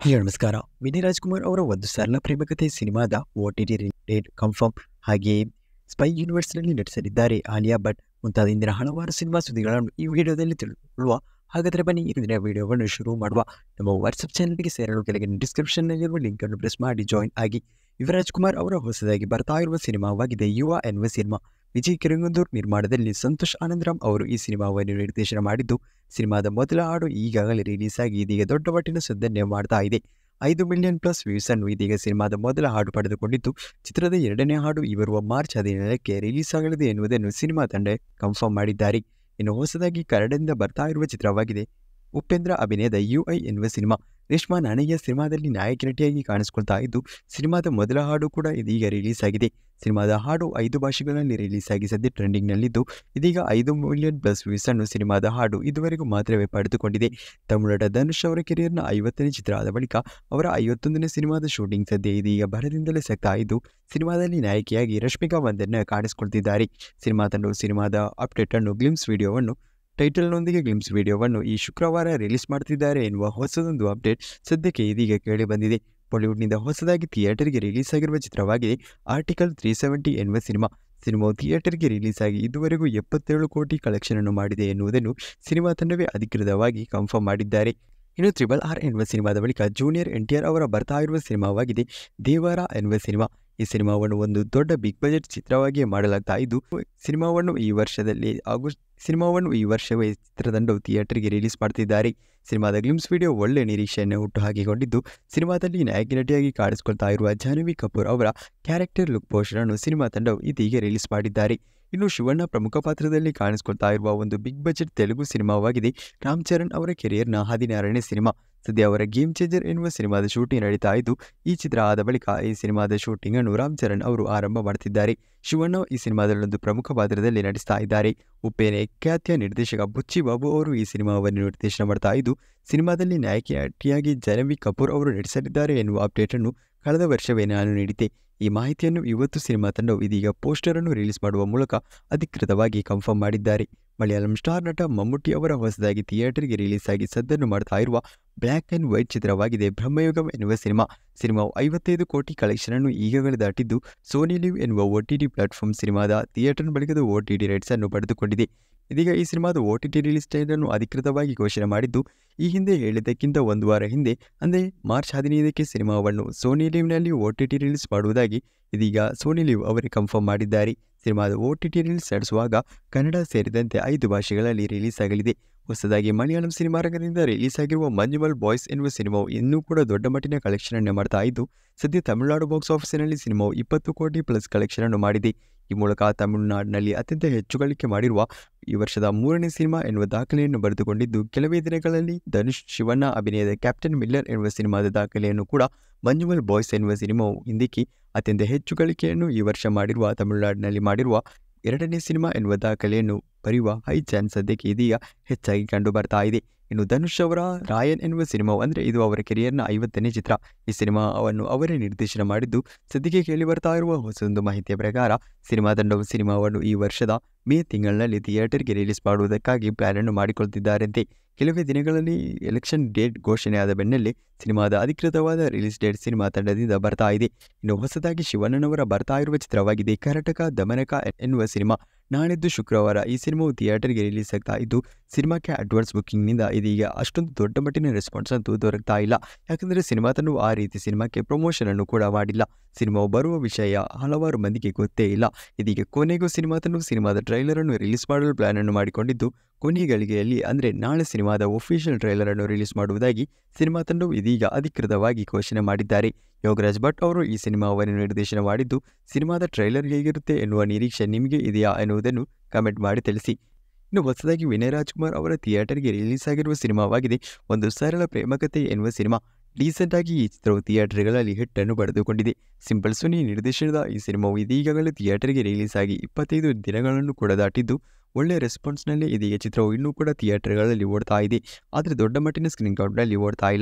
hello ನಮಸ್ಕಾರ ವಿನಯ್ ರಾಜ್ಕುಮಾರ್ ಅವರ ಒಂದು ಸರಳ ಪ್ರೇಮಕತೆ ಸಿನಿಮಾದ O T T date confirm ಹಾಗೆಯೇ ಸ್ಪೈ ಯೂನಿವರ್ಸ್ನಲ್ಲಿ ನಟಿಸಲಿದ್ದಾರೆ ಆಲಿಯಾ ಭಟ್ ಮುಂತಾದ ಇಂದಿನ ಹಲವಾರು ಸಿನಿಮಾ ಸುದ್ದಿಗಳನ್ನು ಈ ವಿಡಿಯೋದಲ್ಲಿ ತಿಳಿದುಕೊಳ್ಳುವ ಹಾಗಾದರೆ ಬನ್ನಿ ಇಂದಿನ ವಿಡಿಯೋವನ್ನು ಶುರು ಮಾಡುವ ನಮ್ಮ ವಾಟ್ಸಪ್ ಚಾನಲ್ಗೆ ಸೇರಲು ಕೆಳಗಿನ ಡಿಸ್ಕ್ರಿಪ್ಷನ್ನಲ್ಲಿರುವ ಲಿಂಕನ್ನು ಪ್ರೆಸ್ ಮಾಡಿ ಜಾಯಿನ್ ಆಗಿ ಯುವರಾಜ್ ಕುಮಾರ್ ಅವರ ಹೊಸದಾಗಿ ಬರ್ತಾ ಇರುವ ಸಿನಿಮಾವಾಗಿದೆ ಯುವ ಎನ್ನುವ ಸಿನಿಮಾ ವಿಜಯ್ ಕಿರಂಗಂದೂರ್ ನಿರ್ಮಾಣದಲ್ಲಿ ಸಂತೋಷ್ ಆನಂದರಾಮ್ ಅವರು ಈ ಸಿನಿಮಾವನ್ನು ನಿರ್ದೇಶನ ಮಾಡಿದ್ದು ಸಿನಿಮಾದ ಮೊದಲ ಹಾಡು ಈಗಾಗಲೇ ರಿಲೀಸ್ ಆಗಿ ಇದೀಗ ದೊಡ್ಡ ಮಟ್ಟಿನ ಸದ್ದನ್ನೇ ಮಾಡ್ತಾ ಇದೆ ಐದು ಮಿಲಿಯನ್ ಪ್ಲಸ್ ವ್ಯೂಸ್ ಅನ್ನು ಇದೀಗ ಸಿನಿಮಾದ ಮೊದಲ ಹಾಡು ಪಡೆದುಕೊಂಡಿದ್ದು ಚಿತ್ರದ ಎರಡನೇ ಹಾಡು ಈ ಬರುವ ಮಾರ್ಚ್ ಹದಿನೇಳಕ್ಕೆ ರಿಲೀಸ್ ಆಗಲಿದೆ ಎನ್ನುವುದನ್ನು ಸಿನಿಮಾ ತಂಡ ಕನ್ಫರ್ಮ್ ಮಾಡಿದ್ದಾರೆ ಇನ್ನು ಹೊಸದಾಗಿ ಕನ್ನಡದಿಂದ ಬರ್ತಾ ಇರುವ ಚಿತ್ರವಾಗಿದೆ ಉಪೇಂದ್ರ ಅಭಿನಯದ ಯು ಐ ಎನ್ನುವ ಸಿನಿಮಾ ರೇಷ್ಮಾ ನಾಣಯ್ಯ ಸಿನಿಮಾದಲ್ಲಿ ನಾಯಕ ನಟಿಯಾಗಿ ಕಾಣಿಸ್ಕೊಳ್ತಾ ಇದ್ದು ಸಿನಿಮಾದ ಮೊದಲ ಹಾಡು ಕೂಡ ಇದೀಗ ರಿಲೀಸ್ ಆಗಿದೆ ಸಿನಿಮಾದ ಹಾಡು ಐದು ಭಾಷೆಗಳಲ್ಲಿ ರಿಲೀಸ್ ಆಗಿ ಸದ್ಯ ಟ್ರೆಂಡಿಂಗ್ನಲ್ಲಿದ್ದು ಇದೀಗ ಐದು ಮಿಲಿಯನ್ ಪ್ಲಸ್ ವ್ಯೂಸ್ ಅನ್ನು ಸಿನಿಮಾದ ಹಾಡು ಇದುವರೆಗೂ ಮಾತ್ರವೇ ಪಡೆದುಕೊಂಡಿದೆ ತಮಿಳುನಾಡ ಧನುಷ್ ಅವರ ಕೆರಿಯರ್ನ ಐವತ್ತನೇ ಚಿತ್ರ ಆದ ಬಳಿಕ ಅವರ ಐವತ್ತೊಂದನೇ ಸಿನಿಮಾದ ಶೂಟಿಂಗ್ ಸದ್ಯ ಇದೀಗ ಭರದಿಂದಲೇ ಸಕ್ತಾ ಇದ್ದು ಸಿನಿಮಾದಲ್ಲಿ ನಾಯಕಿಯಾಗಿ ರಶ್ಮಿಕಾ ಮಂದನ್ನ ಕಾಣಿಸಿಕೊಳ್ತಿದ್ದಾರೆ ಸಿನಿಮಾ ತಂಡವು ಸಿನಿಮಾದ ಅಪ್ಡೇಟ್ ಅನ್ನು ಗ್ಲಿಮ್ಸ್ ವಿಡಿಯೋವನ್ನು ಟೈಟಲ್ನೊಂದಿಗೆ ಗ್ಲಿಮ್ಸ್ ವಿಡಿಯೋವನ್ನು ಈ ಶುಕ್ರವಾರ ರಿಲೀಸ್ ಮಾಡ್ತಿದ್ದಾರೆ ಎನ್ನುವ ಹೊಸದೊಂದು ಅಪ್ಡೇಟ್ ಸದ್ಯಕ್ಕೆ ಇದೀಗ ಕೇಳಿ ಬಂದಿದೆ ಬಾಲಿವುಡ್ನಿಂದ ಹೊಸದಾಗಿ ಥಿಯೇಟರ್ಗೆ ರಿಲೀಸ್ ಆಗಿರುವ ಚಿತ್ರವಾಗಿದೆ ಆರ್ಟಿಕಲ್ ತ್ರೀ ಸೆವೆಂಟಿ ಎನ್ನುವ ಸಿನಿಮಾ ಸಿನಿಮಾವು ಥಿಯೇಟರ್ಗೆ ರಿಲೀಸ್ ಆಗಿ ಇದುವರೆಗೂ ಎಪ್ಪತ್ತೇಳು ಕೋಟಿ ಕಲೆಕ್ಷನ್ ಅನ್ನು ಮಾಡಿದೆ ಎನ್ನುವುದನ್ನು ಸಿನಿಮಾ ತಂಡವೇ ಅಧಿಕೃತವಾಗಿ ಕನ್ಫರ್ಮ್ ಮಾಡಿದ್ದಾರೆ ಇನ್ನು ತ್ರಿಬಲ್ ಆರ್ ಎನ್ನುವ ಸಿನಿಮಾದ ಬಳಿಕ ಜೂನಿಯರ್ ಎನ್ ಟಿ ಆರ್ ಅವರ ಬರ್ತಾ ಇರುವ ಸಿನಿಮಾವಾಗಿದೆ ದೇವರ ಎನ್ನುವ ಸಿನಿಮಾ ಈ ಸಿನಿಮಾವನ್ನು ಒಂದು ದೊಡ್ಡ ಬಿಗ್ ಬಜೆಟ್ ಚಿತ್ರವಾಗಿ ಮಾಡಲಾಗ್ತಾ ಇದ್ದು ಸಿನಿಮಾವನ್ನು ಈ ವರ್ಷದಲ್ಲಿ ಆಗಸ್ಟ್ ಸಿನಿಮಾವನ್ನು ಈ ವರ್ಷವೇ ಚಿತ್ರತಂಡವು ಥಿಯೇಟರ್ಗೆ ರಿಲೀಸ್ ಮಾಡ್ತಿದ್ದಾರೆ ಸಿನಿಮಾದ ಗ್ಲಿಮ್ಸ್ ವಿಡಿಯೋ ಒಳ್ಳೆ ನಿರೀಕ್ಷೆಯನ್ನು ಹುಟ್ಟು ಹಾಕಿಕೊಂಡಿದ್ದು ಸಿನಿಮಾದಲ್ಲಿ ನಾಯಕಿ ನಟಿಯಾಗಿ ಕಾಣಿಸಿಕೊಳ್ತಾ ಇರುವ ಜಾಹ್ನವಿ ಕಪೂರ್ ಅವರ ಕ್ಯಾರೆಕ್ಟರ್ ಲುಕ್ ಪೋಸ್ಟರ್ ಅನ್ನು ಸಿನಿಮಾ ತಂಡವು ಇದೀಗ ರಿಲೀಸ್ ಮಾಡಿದ್ದಾರೆ ಇನ್ನು ಶಿವಣ್ಣ ಪ್ರಮುಖ ಪಾತ್ರದಲ್ಲಿ ಕಾಣಿಸಿಕೊಳ್ತಾ ಇರುವ ಒಂದು ಬಿಗ್ ಬಜೆಟ್ ತೆಲುಗು ಸಿನಿಮಾವಾಗಿದೆ ರಾಮ್ ಚರಣ್ ಅವರ ಕೆರಿಯರ್ನ ಹದಿನಾರನೇ ಸಿನಿಮಾ ಸದ್ಯ ಅವರ ಗೇಮ್ ಚೇಂಜರ್ ಎನ್ನುವ ಸಿನಿಮಾದ ಶೂಟಿಂಗ್ ನಡೀತಾ ಇದ್ದು ಈ ಚಿತ್ರ ಆದ ಬಳಿಕ ಈ ಸಿನಿಮಾದ ಶೂಟಿಂಗ್ ಅನ್ನು ರಾಮ್ ಚರಣ್ ಅವರು ಆರಂಭ ಮಾಡ್ತಿದ್ದಾರೆ ಶಿವಣ್ಣ ಈ ಸಿನಿಮಾದಲ್ಲೊಂದು ಪ್ರಮುಖ ಪಾತ್ರದಲ್ಲಿ ನಟಿಸ್ತಾ ಇದ್ದಾರೆ ಉಪ್ಪೇನೆ ಖ್ಯಾತಿಯ ನಿರ್ದೇಶಕ ಬುಚ್ಚಿ ಬಾಬು ಅವರು ಈ ಸಿನಿಮಾವನ್ನು ನಿರ್ದೇಶನ ಮಾಡ್ತಾ ಇದ್ದು ಸಿನಿಮಾದಲ್ಲಿ ನಾಯಕಿಯಾಗಿ ಜಾಹ್ನವಿ ಕಪೂರ್ ಅವರು ನಟಿಸಲಿದ್ದಾರೆ ಎನ್ನುವ ಅಪ್ಡೇಟ್ ಅನ್ನು ಕಳೆದ ವರ್ಷವೇ ನಾನು ನೀಡಿದ್ದೆ ಈ ಮಾಹಿತಿಯನ್ನು ಇವತ್ತು ಸಿನಿಮಾ ತಂಡವು ಇದೀಗ ಪೋಸ್ಟರ್ ಅನ್ನು ರಿಲೀಸ್ ಮಾಡುವ ಮೂಲಕ ಅಧಿಕೃತವಾಗಿ ಕನ್ಫರ್ಮ್ ಮಾಡಿದ್ದಾರೆ ಮಲಯಾಳಂ ಸ್ಟಾರ್ ನಟ ಮಮ್ಮುಟ್ಟಿ ಅವರ ಹೊಸದಾಗಿ ಥಿಯೇಟರ್ಗೆ ರಿಲೀಸ್ ಆಗಿ ಸದ್ದನ್ನು ಮಾಡ್ತಾ ಇರುವ ಬ್ಲ್ಯಾಕ್ ಆ್ಯಂಡ್ ವೈಟ್ ಚಿತ್ರವಾಗಿದೆ ಬ್ರಹ್ಮಯುಗಂ ಎನ್ನುವ ಸಿನಿಮಾ ಸಿನಿಮಾವು ಐವತ್ತೈದು ಕೋಟಿ ಕಲೆಕ್ಷನ್ ಅನ್ನು ಈಗಾಗಲೇ ದಾಟಿದ್ದು ಸೋನಿ ಲಿವ್ ಎನ್ನುವ ಒ ಟಿ ಟಿ ಪ್ಲಾಟ್ಫಾರ್ಮ್ ಸಿನಿಮಾದ ಥಿಯೇಟರ್ ಬಳಿಕದ ಒ ಟಿ ಟಿ ರೈಟ್ಸ್ ಅನ್ನು ಪಡೆದುಕೊಂಡಿದೆ ಇದೀಗ ಈ ಸಿನಿಮಾದ O T T release date ಅನ್ನು ಅಧಿಕೃತವಾಗಿ ಘೋಷಣೆ ಮಾಡಿದ್ದು ಈ ಹಿಂದೆ ಹೇಳಿದ್ದಕ್ಕಿಂತ ಒಂದು ವಾರ ಹಿಂದೆ ಅಂದರೆ ಮಾರ್ಚ್ ಹದಿನೈದಕ್ಕೆ ಸಿನಿಮಾವನ್ನು ಸೋನಿ ಲಿವ್ನಲ್ಲಿ ಒ ಟಿ ಟಿ ರಿಲೀಸ್ ಮಾಡುವುದಾಗಿ ಇದೀಗ ಸೋನಿ ಲಿವ್ ಅವರೇ ಕನ್ಫರ್ಮ್ ಮಾಡಿದ್ದಾರೆ ಸಿನಿಮಾದ ಒ ಟಿ ಟಿ ರಿಲೀಸ್ ನಡೆಸುವಾಗ ಕನ್ನಡ ಸೇರಿದಂತೆ ಐದು ಭಾಷೆಗಳಲ್ಲಿ ರಿಲೀಸ್ ಆಗಲಿದೆ ಹೊಸದಾಗಿ ಮಲಯಾಳಂ ಸಿನಿಮಾ ರಂಗದಿಂದ ರಿಲೀಸ್ ಆಗಿರುವ ಮಂಜುಮಲ್ ಬಾಯ್ಸ್ ಎನ್ನುವ ಸಿನಿಮಾವು ಇನ್ನೂ ಕೂಡ ದೊಡ್ಡ ಮಟ್ಟಿನ ಕಲೆಕ್ಷನ್ ಅನ್ನು ಮಾಡ್ತಾ ಇದ್ದು ಸದ್ಯ ತಮಿಳುನಾಡು ಬಾಕ್ಸ್ ಆಫೀಸಿನಲ್ಲಿ ಸಿನಿಮಾವು ಇಪ್ಪತ್ತು ಕೋಟಿ ಪ್ಲಸ್ ಕಲೆಕ್ಷನ್ ಅನ್ನು ಮಾಡಿದೆ ಈ ಮೂಲಕ ತಮಿಳುನಾಡಿನಲ್ಲಿ ಅತ್ಯಂತ ಹೆಚ್ಚು ಗಳಿಕೆ ಮಾಡಿರುವ ಈ ವರ್ಷದ ಮೂರನೇ ಸಿನಿಮಾ ಎನ್ನುವ ದಾಖಲೆಯನ್ನು ಬರೆದುಕೊಂಡಿದ್ದು ಕೆಲವೇ ದಿನಗಳಲ್ಲಿ ಧನುಷ್ ಶಿವಣ್ಣ ಅಭಿನಯದ ಕ್ಯಾಪ್ಟನ್ ಮಿಲ್ಲರ್ ಎನ್ನುವ ಸಿನಿಮಾದ ದಾಖಲೆಯನ್ನು ಕೂಡ ಮಂಜುಮಲ್ ಬಾಯ್ಸ್ ಎನ್ನುವ ಸಿನಿಮಾವು ಹಿಂದಿಕ್ಕಿ ಅತ್ಯಂತ ಹೆಚ್ಚು ಗಳಿಕೆಯನ್ನು ಈ ವರ್ಷ ಮಾಡಿರುವ ತಮಿಳುನಾಡಿನಲ್ಲಿ ಮಾಡಿರುವ ಎರಡನೇ ಸಿನಿಮಾ ಎನ್ನುವ ದಾಖಲೆಯನ್ನು ಬರೆಯುವ ಹೈ ಚಾನ್ಸ್ ಸದ್ಯಕ್ಕೆ ಇದೀಗ ಹೆಚ್ಚಾಗಿ ಕಂಡು ಬರ್ತಾ ಇದೆ ಇನ್ನು ಧನುಷ್ ಅವರ ರಾಯನ್ ಎನ್ನುವ ಸಿನಿಮಾವು ಅಂದರೆ ಇದು ಅವರ ಕೆರಿಯರ್ನ ಐವತ್ತನೇ ಚಿತ್ರ ಈ ಸಿನಿಮಾವನ್ನು ಅವರೇ ನಿರ್ದೇಶನ ಮಾಡಿದ್ದು ಸದ್ಯಕ್ಕೆ ಕೇಳಿ ಬರ್ತಾ ಇರುವ ಹೊಸದೊಂದು ಮಾಹಿತಿಯ ಪ್ರಕಾರ ಸಿನಿಮಾ ತಂಡವು ಸಿನಿಮಾವನ್ನು ಈ ವರ್ಷದ ಮೇ ತಿಂಗಳಿನಲ್ಲಿ ಥಿಯೇಟರ್ಗೆ ರಿಲೀಸ್ ಮಾಡುವುದಕ್ಕಾಗಿ ಪ್ಲಾನ್ ಅನ್ನು ಮಾಡಿಕೊಳ್ತಿದ್ದಾರಂತೆ ಕೆಲವೇ ದಿನಗಳಲ್ಲಿ ಎಲೆಕ್ಷನ್ ಡೇಟ್ ಘೋಷಣೆಯಾದ ಬೆನ್ನಲ್ಲೇ ಸಿನಿಮಾದ ಅಧಿಕೃತವಾದ ರಿಲೀಸ್ ಡೇಟ್ ಸಿನಿಮಾ ತಂಡದಿಂದ ಬರ್ತಾ ಇದೆ ಇನ್ನು ಹೊಸದಾಗಿ ಶಿವಣ್ಣನವರ ಬರ್ತಾ ಇರುವ ಚಿತ್ರವಾಗಿದೆ ಕರ್ನಾಟಕ ದಮನಕ ಎನ್ನುವ ಸಿನಿಮಾ ನಾಳಿದ್ದು ಶುಕ್ರವಾರ ಈ ಸಿನಿಮಾವು ಥಿಯೇಟರ್ಗೆ ರಿಲೀಸ್ ಆಗ್ತಾ ಇದ್ದು ಸಿನಿಮಾಕ್ಕೆ ಅಡ್ವಾನ್ಸ್ ಬುಕ್ಕಿಂಗ್ನಿಂದ ಇದೀಗ ಅಷ್ಟೊಂದು ದೊಡ್ಡ ಮಟ್ಟಿನ ರೆಸ್ಪಾನ್ಸ್ ಅಂತೂ ದೊರಕ್ತಾ ಇಲ್ಲ ಯಾಕಂದರೆ ಸಿನಿಮಾ ತಂಡವು ಆ ರೀತಿ ಸಿನಿಮಾಕ್ಕೆ ಪ್ರಮೋಷನ್ ಅನ್ನು ಕೂಡ ಮಾಡಿಲ್ಲ ಸಿನಿಮಾವು ಬರುವ ವಿಷಯ ಹಲವಾರು ಮಂದಿಗೆ ಗೊತ್ತೇ ಇಲ್ಲ ಇದೀಗ ಕೊನೆಗೂ ಸಿನಿಮಾ ತಂಡವು ಸಿನಿಮಾದ ಟ್ರೈಲರ್ ಅನ್ನು ರಿಲೀಸ್ ಮಾಡಲು ಪ್ಲಾನ್ ಅನ್ನು ಮಾಡಿಕೊಂಡಿದ್ದು ಕೊನೆ ಗಳಿಗೆಯಲ್ಲಿ ಅಂದರೆ ನಾಳೆ ಸಿನಿಮಾದ ಒಫಿಷಿಯಲ್ ಟ್ರೈಲರ್ ಅನ್ನು ರಿಲೀಸ್ ಮಾಡುವುದಾಗಿ ಸಿನಿಮಾ ತಂಡವು ಇದೀಗ ಅಧಿಕೃತವಾಗಿ ಘೋಷಣೆ ಮಾಡಿದ್ದಾರೆ ಯೋಗರಾಜ್ ಭಟ್ ಅವರು ಈ ಸಿನಿಮಾವನ್ನು ನಿರ್ದೇಶನ ಮಾಡಿದ್ದು ಸಿನಿಮಾದ ಟ್ರೈಲರ್ ಹೇಗಿರುತ್ತೆ ಎನ್ನುವ ನಿರೀಕ್ಷೆ ನಿಮಗೆ ಇದೆಯಾ ಎನ್ನುವುದನ್ನು ಕಮೆಂಟ್ ಮಾಡಿ ತಿಳಿಸಿ ಇನ್ನು ಹೊಸದಾಗಿ ವಿನಯ್ ರಾಜ್ಕುಮಾರ್ ಅವರ ಥಿಯೇಟರ್ಗೆ ರಿಲೀಸ್ ಆಗಿರುವ ಸಿನಿಮಾವಾಗಿದೆ ಒಂದು ಸರಳ ಪ್ರೇಮಕತೆ ಎನ್ನುವ ಸಿನಿಮಾ ಡೀಸೆಂಟ್ ಆಗಿ ಈ ಚಿತ್ರವು ಥಿಯೇಟರ್ಗಳಲ್ಲಿ ಹಿಟ್ಟನ್ನು ಪಡೆದುಕೊಂಡಿದೆ ಸಿಂಪಲ್ ಸುನಿ ನಿರ್ದೇಶನದ ಈ ಸಿನಿಮಾವು ಇದೀಗಾಗಲೇ ಥಿಯೇಟರ್ಗೆ ರಿಲೀಸ್ ಆಗಿ ಇಪ್ಪತ್ತೈದು ದಿನಗಳನ್ನು ಕೂಡ ದಾಟಿದ್ದು ಒಳ್ಳೆಯ ರೆಸ್ಪಾನ್ಸ್ನಲ್ಲಿ ಇದೀಗ ಚಿತ್ರವು ಇನ್ನೂ ಕೂಡ ಥಿಯೇಟರ್ಗಳಲ್ಲಿ ಓಡ್ತಾ ಇದೆ ಆದರೆ ದೊಡ್ಡ ಮಟ್ಟಿನ ಸ್ಕ್ರೀನ್ ಕೌಂಟ್ನಲ್ಲಿ ಓಡ್ತಾ ಇಲ್ಲ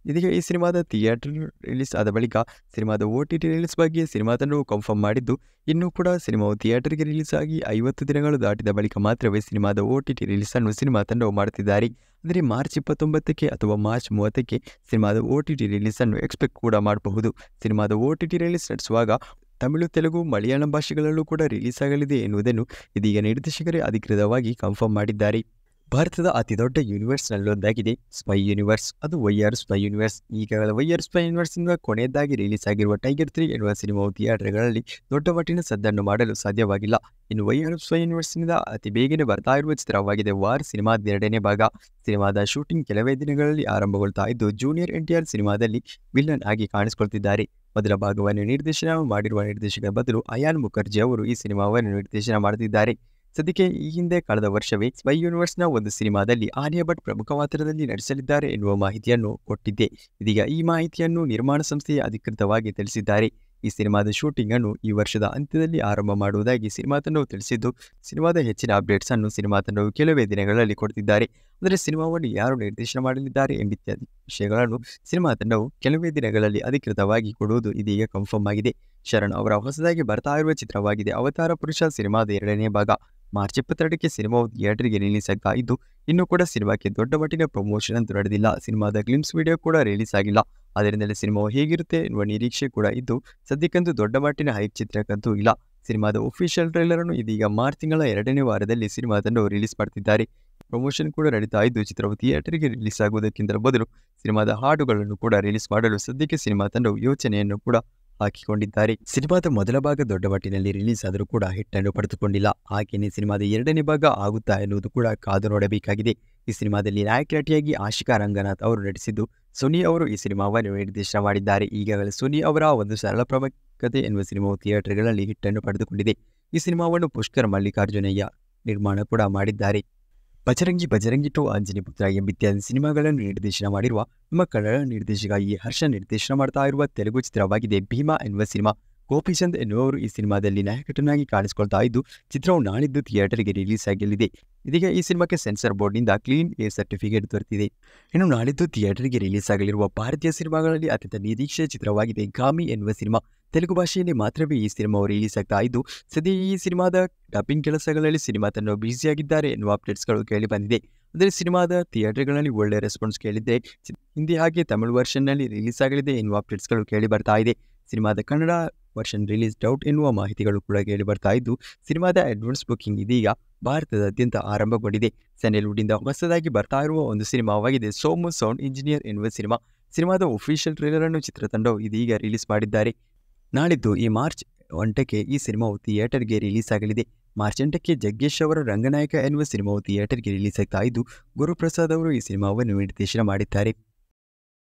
ಇದೀಗ ಈ ಸಿನಿಮಾದ ಥಿಯೇಟರ್ ರಿಲೀಸ್ ಆದ ಬಳಿಕ ಸಿನಿಮಾದ ಓ ಟಿ ಟಿ ರಿಲೀಸ್ ಬಗ್ಗೆ ಸಿನಿಮಾ ತಂಡವು ಕನ್ಫರ್ಮ್ ಮಾಡಿದ್ದು ಇನ್ನೂ ಕೂಡ ಸಿನಿಮಾವು ಥಿಯೇಟರ್ಗೆ ರಿಲೀಸ್ ಆಗಿ ಐವತ್ತು ದಿನಗಳು ದಾಟಿದ ಬಳಿಕ ಮಾತ್ರವೇ ಸಿನಿಮಾದ ಓ ಟಿ ಟಿ ರಿಲೀಸನ್ನು ಸಿನಿಮಾ ತಂಡವು ಮಾಡುತ್ತಿದ್ದಾರೆ ಅಂದರೆ ಮಾರ್ಚ್ ಇಪ್ಪತ್ತೊಂಬತ್ತಕ್ಕೆ ಅಥವಾ ಮಾರ್ಚ್ ಮೂವತ್ತಕ್ಕೆ ಸಿನಿಮಾದ ಓ ಟಿ ಟಿ ರಿಲೀಸನ್ನು ಎಕ್ಸ್ಪೆಕ್ಟ್ ಕೂಡ ಮಾಡಬಹುದು ಸಿನಿಮಾದ ಓ ಟಿ ಟಿ ರಿಲೀಸ್ ನಡೆಸುವಾಗ ತಮಿಳು ತೆಲುಗು ಮಲಯಾಳಂ ಭಾಷೆಗಳಲ್ಲೂ ಕೂಡ ರಿಲೀಸ್ ಆಗಲಿದೆ ಎನ್ನುವುದನ್ನು ಇದೀಗ ನಿರ್ದೇಶಕರೇ ಅಧಿಕೃತವಾಗಿ ಕನ್ಫರ್ಮ್ ಮಾಡಿದ್ದಾರೆ ಭಾರತದ ಅತಿದೊಡ್ಡ ಯೂನಿವರ್ಸ್ನಲ್ಲೊಂದಾಗಿದೆ ಸ್ಪೈ ಯೂನಿವರ್ಸ್ ಅದು ವೈಆರ್ ಸ್ಪೈ ಯೂನಿವರ್ಸ್ ಈಗಾಗಲೇ ವೈಆರ್ ಸ್ಪೈ ಯೂನಿವರ್ಸ್ನಿಂದ ಕೊನೆಯದಾಗಿ ರಿಲೀಸ್ ಆಗಿರುವ ಟೈಗರ್ ತ್ರೀ ಎನ್ನುವ ಸಿನಿಮಾವು ಥಿಯೇಟರ್ಗಳಲ್ಲಿ ದೊಡ್ಡ ಮಟ್ಟಿನ ಸದ್ದನ್ನು ಮಾಡಲು ಸಾಧ್ಯವಾಗಿಲ್ಲ ಇನ್ನು ವೈಆರ್ ಸ್ಪೈ ಯೂನಿವರ್ಸ್ನಿಂದ ಅತಿ ಬೇಗನೆ ಬರ್ತಾ ಇರುವ ಚಿತ್ರವಾಗಿದೆ ವಾರ್ ಸಿನಿಮಾದ ಎರಡನೇ ಭಾಗ ಸಿನಿಮಾದ ಶೂಟಿಂಗ್ ಕೆಲವೇ ದಿನಗಳಲ್ಲಿ ಆರಂಭಗೊಳ್ತಾ ಇದ್ದು ಜೂನಿಯರ್ ಎನ್ಟಿಆರ್ ಸಿನಿಮಾದಲ್ಲಿ ವಿಲ್ಲನ್ ಆಗಿ ಕಾಣಿಸಿಕೊಳ್ತಿದ್ದಾರೆ ಮೊದಲ ಭಾಗವನ್ನು ನಿರ್ದೇಶನ ಮಾಡಿರುವ ನಿರ್ದೇಶಕರ ಬದಲು ಅಯಾನ್ ಮುಖರ್ಜಿ ಅವರು ಈ ಸಿನಿಮಾವನ್ನು ನಿರ್ದೇಶನ ಮಾಡುತ್ತಿದ್ದಾರೆ ಸದ್ಯಕ್ಕೆ ಈ ಹಿಂದೆ ಕಳೆದ ವರ್ಷವೇ ಸ್ಪೈ ಯೂನಿವರ್ಸ್ನ ಒಂದು ಸಿನಿಮಾದಲ್ಲಿ ಆಲಿಯಾ ಭಟ್ ಪ್ರಮುಖ ಪಾತ್ರದಲ್ಲಿ ನಟಿಸಲಿದ್ದಾರೆ ಎನ್ನುವ ಮಾಹಿತಿಯನ್ನು ಕೊಟ್ಟಿದ್ದೆ ಇದೀಗ ಈ ಮಾಹಿತಿಯನ್ನು ನಿರ್ಮಾಣ ಸಂಸ್ಥೆಯೇ ಅಧಿಕೃತವಾಗಿ ತಿಳಿಸಿದ್ದಾರೆ ಈ ಸಿನಿಮಾದ ಶೂಟಿಂಗ್ ಅನ್ನು ಈ ವರ್ಷದ ಅಂತ್ಯದಲ್ಲಿ ಆರಂಭ ಮಾಡುವುದಾಗಿ ಸಿನಿಮಾ ತಂಡವು ತಿಳಿಸಿದ್ದು ಸಿನಿಮಾದ ಹೆಚ್ಚಿನ ಅಪ್ಡೇಟ್ಸ್ ಅನ್ನು ಸಿನಿಮಾ ತಂಡವು ಕೆಲವೇ ದಿನಗಳಲ್ಲಿ ಕೊಡ್ತಿದ್ದಾರೆ ಅಂದರೆ ಸಿನಿಮಾವನ್ನು ಯಾರು ನಿರ್ದೇಶನ ಮಾಡಲಿದ್ದಾರೆ ಎಂಬಿತ್ಯಾದಿ ವಿಷಯಗಳನ್ನು ಸಿನಿಮಾ ತಂಡವು ಕೆಲವೇ ದಿನಗಳಲ್ಲಿ ಅಧಿಕೃತವಾಗಿ ಕೊಡುವುದು ಇದೀಗ ಕನ್ಫರ್ಮ್ ಆಗಿದೆ ಶರಣ್ ಅವರ ಹೊಸದಾಗಿ ಬರ್ತಾ ಇರುವ ಚಿತ್ರವಾಗಿದೆ ಅವತಾರ ಪುರುಷ ಸಿನಿಮಾದ ಎರಡನೇ ಭಾಗ ಮಾರ್ಚ್ ಇಪ್ಪತ್ತೆರಡಕ್ಕೆ ಸಿನಿಮಾವು ಥಿಯೇಟರ್ಗೆ ರಿಲೀಸ್ ಆಗ್ತಾ ಇದ್ದು ಇನ್ನೂ ಕೂಡ ಸಿನಿಮಾಕ್ಕೆ ದೊಡ್ಡ ಮಟ್ಟಿನ ಪ್ರಮೋಷನ್ ಅಂತೂ ನಡೆದಿಲ್ಲ ಸಿನಿಮಾದ ಗ್ಲಿಮ್ಸ್ ವಿಡಿಯೋ ಕೂಡ ರಿಲೀಸ್ ಆಗಿಲ್ಲ ಅದರಿಂದಲೇ ಸಿನಿಮಾವು ಹೇಗಿರುತ್ತೆ ಎನ್ನುವ ನಿರೀಕ್ಷೆ ಕೂಡ ಇದ್ದು ಸದ್ಯಕ್ಕಂತೂ ದೊಡ್ಡ ಮಟ್ಟಿನ ಹೈಪ್ ಚಿತ್ರಕ್ಕಂತೂ ಇಲ್ಲ ಸಿನಿಮಾದ ಒಫಿಷಿಯಲ್ ಟ್ರೈಲರ್ ಅನ್ನು ಇದೀಗ ಮಾರ್ಚ್ ತಿಂಗಳ ಎರಡನೇ ವಾರದಲ್ಲಿ ಸಿನಿಮಾ ತಂಡವು ರಿಲೀಸ್ ಮಾಡ್ತಿದ್ದಾರೆ ಪ್ರಮೋಷನ್ ಕೂಡ ನಡೀತಾ ಇದ್ದು ಚಿತ್ರವು ಥಿಯೇಟರ್ಗೆ ರಿಲೀಸ್ ಆಗುವುದಕ್ಕಿಂತ ಬದಲು ಸಿನಿಮಾದ ಹಾಡುಗಳನ್ನು ಕೂಡ ರಿಲೀಸ್ ಮಾಡಲು ಸದ್ಯಕ್ಕೆ ಸಿನಿಮಾ ತಂಡವು ಯೋಚನೆಯನ್ನು ಕೂಡ ಹಾಕಿಕೊಂಡಿದ್ದಾರೆ ಸಿನಿಮಾದ ಮೊದಲ ಭಾಗ ದೊಡ್ಡ ಮಟ್ಟಿನಲ್ಲಿ ರಿಲೀಸ್ ಆದರೂ ಕೂಡ ಹಿಟ್ಟನ್ನು ಪಡೆದುಕೊಂಡಿಲ್ಲ ಹಾಗೆಯೇ ಸಿನಿಮಾದ ಎರಡನೇ ಭಾಗ ಆಗುತ್ತಾ ಎನ್ನುವುದು ಕೂಡ ಕಾದು ನೋಡಬೇಕಾಗಿದೆ ಈ ಸಿನಿಮಾದಲ್ಲಿ ನಾಯಕ ನಟಿಯಾಗಿ ಆಶಿಕಾ ರಂಗನಾಥ್ ಅವರು ನಟಿಸಿದ್ದು ಸುನಿ ಅವರು ಈ ಸಿನಿಮಾವನ್ನು ನಿರ್ದೇಶನ ಮಾಡಿದ್ದಾರೆ ಈಗಾಗಲೇ ಸುನಿ ಅವರ ಒಂದು ಸರಳ ಪ್ರಮುಖತೆ ಎನ್ನುವ ಸಿನಿಮಾವು ಥಿಯೇಟರ್ಗಳಲ್ಲಿ ಹಿಟ್ಟನ್ನು ಪಡೆದುಕೊಂಡಿದೆ ಈ ಸಿನಿಮಾವನ್ನು ಪುಷ್ಕರ್ ಮಲ್ಲಿಕಾರ್ಜುನಯ್ಯ ನಿರ್ಮಾಣ ಕೂಡ ಮಾಡಿದ್ದಾರೆ ಬಜರಂಗಿ ಬಜರಂಗಿ ಟು ಆಂಜನಿ ಪುತ್ರ ಎಂಬಿತ್ಯಾದಿ ಸಿನಿಮಾಗಳನ್ನು ನಿರ್ದೇಶನ ಮಾಡಿರುವ ನಮ್ಮ ಕನ್ನಡ ನಿರ್ದೇಶಕ ಈ ಹರ್ಷ ನಿರ್ದೇಶನ ಮಾಡ್ತಾ ಇರುವ ತೆಲುಗು ಚಿತ್ರವಾಗಿದೆ ಭೀಮಾ ಎನ್ನುವ ಸಿನಿಮಾ ಗೋಪಿಚಂದ್ ಎನ್ನುವರು ಈ ಸಿನಿಮಾದಲ್ಲಿ ನಾಯಕಟನಾಗಿ ಕಾಣಿಸಿಕೊಳ್ತಾ ಇದ್ದು ಚಿತ್ರವು ನಾಳಿದ್ದು ಥಿಯೇಟರ್ಗೆ ರಿಲೀಸ್ ಆಗಲಿದೆ ಇದೀಗ ಈ ಸಿನಿಮಾಕ್ಕೆ ಸೆನ್ಸರ್ ಬೋರ್ಡ್ನಿಂದ ಕ್ಲೀನ್ ಎ ಸರ್ಟಿಫಿಕೇಟ್ ದೊರೆತಿದೆ ಇನ್ನು ನಾಳಿದ್ದು ಥಿಯೇಟರ್ಗೆ ರಿಲೀಸ್ ಆಗಲಿರುವ ಭಾರತೀಯ ಸಿನಿಮಾಗಳಲ್ಲಿ ಅತ್ಯಂತ ನಿರೀಕ್ಷೆಯ ಚಿತ್ರವಾಗಿದೆ ಗಾಮಿ ಎನ್ನುವ ಸಿನಿಮಾ ತೆಲುಗು ಭಾಷೆಯಲ್ಲಿ ಮಾತ್ರವೇ ಈ ಸಿನಿಮಾವು ರಿಲೀಸ್ ಆಗ್ತಾ ಇದ್ದು ಸದ್ಯ ಈ ಸಿನಿಮಾದ ಡಬ್ಬಿಂಗ್ ಕೆಲಸಗಳಲ್ಲಿ ಸಿನಿಮಾ ತಂಡ ಬ್ಯುಸಿಯಾಗಿದ್ದಾರೆ ಎನ್ನುವ ಅಪ್ಡೇಟ್ಸ್ಗಳು ಕೇಳಿ ಬಂದಿದೆ ಅಂದರೆ ಸಿನಿಮಾದ ಥಿಯೇಟರ್ಗಳಲ್ಲಿ ಒಳ್ಳೆಯ ರೆಸ್ಪಾನ್ಸ್ ಕೇಳಿದೆ ಹಿಂದಿ ಹಾಗೆ ತಮಿಳು ವರ್ಷನ್ನಲ್ಲಿ ರಿಲೀಸ್ ಆಗಲಿದೆ ಎನ್ನುವ ಅಪ್ಡೇಟ್ಸ್ಗಳು ಕೇಳಿ ಬರ್ತಾ ಇದೆ ಸಿನಿಮಾದ ಕನ್ನಡ ವರ್ಷನ್ ರಿಲೀಸ್ ಡೌಟ್ ಎನ್ನುವ ಮಾಹಿತಿಗಳು ಕೂಡ ಕೇಳಿ ಬರ್ತಾ ಇದ್ದು ಸಿನಿಮಾದ ಅಡ್ವಾನ್ಸ್ ಬುಕಿಂಗ್ ಇದೀಗ ಭಾರತದಾದ್ಯಂತ ಆರಂಭಗೊಂಡಿದೆ ಸ್ಯಾಂಡಲ್ವುಡ್ನಿಂದ ಹೊಸದಾಗಿ ಬರ್ತಾ ಇರುವ ಒಂದು ಸಿನಿಮಾವಾಗಿದೆ ಸೋಮು ಸೌಂಡ್ ಇಂಜಿನಿಯರ್ ಎನ್ನುವ ಸಿನಿಮಾ ಸಿನಿಮಾದ ಒಫಿಷಿಯಲ್ ಟ್ರೇಲರ್ ಅನ್ನು ಚಿತ್ರತಂಡವು ಇದೀಗ ರಿಲೀಸ್ ಮಾಡಿದ್ದಾರೆ ನಾಳಿದ್ದು ಈ ಮಾರ್ಚ್ ಒಂಟಕ್ಕೆ ಈ ಸಿನಿಮಾವು ಥಿಯೇಟರ್ಗೆ ರಿಲೀಸ್ ಆಗಲಿದೆ ಮಾರ್ಚ್ ಎಂಟಕ್ಕೆ ಜಗ್ಗೇಶ್ ಅವರ ರಂಗನಾಯಕ ಎನ್ನುವ ಸಿನಿಮಾವು ಥಿಯೇಟರ್ಗೆ ರಿಲೀಸ್ ಆಗ್ತಾ ಇದ್ದು ಗುರುಪ್ರಸಾದ್ ಅವರು ಈ ಸಿನಿಮಾವನ್ನು ನಿರ್ದೇಶನ ಮಾಡಿದ್ದಾರೆ